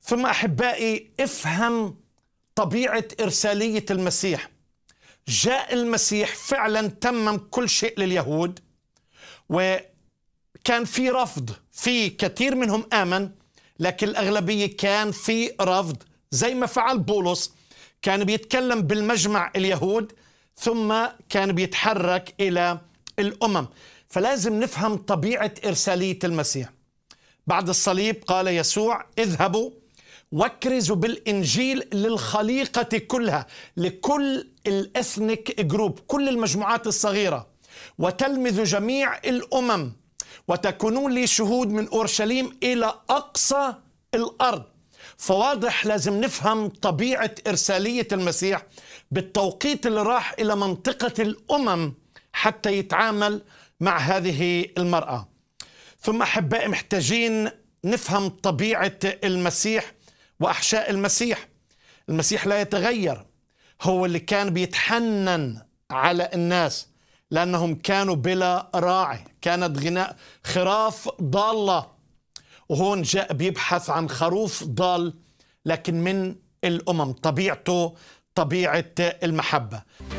ثم احبائي افهم طبيعه ارساليه المسيح جاء المسيح فعلا تمم كل شيء لليهود وكان في رفض في كثير منهم امن لكن الاغلبيه كان في رفض زي ما فعل بولس كان بيتكلم بالمجمع اليهود ثم كان بيتحرك الى الامم فلازم نفهم طبيعه ارساليه المسيح بعد الصليب قال يسوع اذهبوا واكرزوا بالانجيل للخليقه كلها لكل الاثنيك جروب كل المجموعات الصغيره وتلمذوا جميع الامم وتكونون لي شهود من اورشليم الى اقصى الارض فواضح لازم نفهم طبيعه ارساليه المسيح بالتوقيت اللي راح الى منطقه الامم حتى يتعامل مع هذه المراه ثم احبائي محتاجين نفهم طبيعه المسيح واحشاء المسيح المسيح لا يتغير هو اللي كان بيتحنن على الناس لانهم كانوا بلا راعي كانت غناء خراف ضاله وهون جاء بيبحث عن خروف ضال لكن من الامم طبيعته طبيعه المحبه